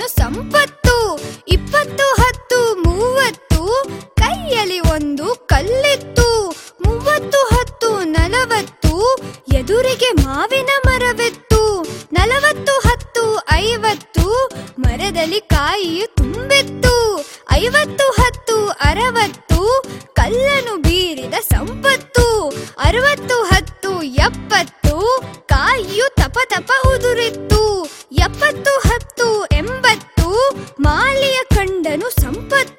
ಕಂಡನು ಸಂಪತ್ತು ಇಪ್ಪತ್ತು ಹತ್ತು ಮೂವತ್ತು ಕೈಯಲ್ಲಿ ಒಂದು ಕಲ್ಲಿತ್ತು ಮೂವತ್ತು ಹತ್ತು ನಲವತ್ತು ಎದುರಿಗೆ ಮಾವಿನ ಮರವಿತ್ತು ನಲವತ್ತು ಹತ್ತು ಐವತ್ತು ಮರದಲ್ಲಿ ಕಾಯಿಯು ತುಂಬಿತ್ತು ಐವತ್ತು ಹತ್ತು ಅರವತ್ತು ಕಲ್ಲನು ಬೀರಿದ ಸಂಪತ್ತು ಅರವತ್ತು ಹತ್ತು ಎಪ್ಪತ್ತು ಕಾಯಿಯು ತಪ ತಪ ಉದುರಿತ್ತು ಎಪ್ಪತ್ತು ಹತ್ತು ಎಂಬತ್ತು ಮಾಲಿಯ ಕಂಡನು ಸಂಪತ್ತು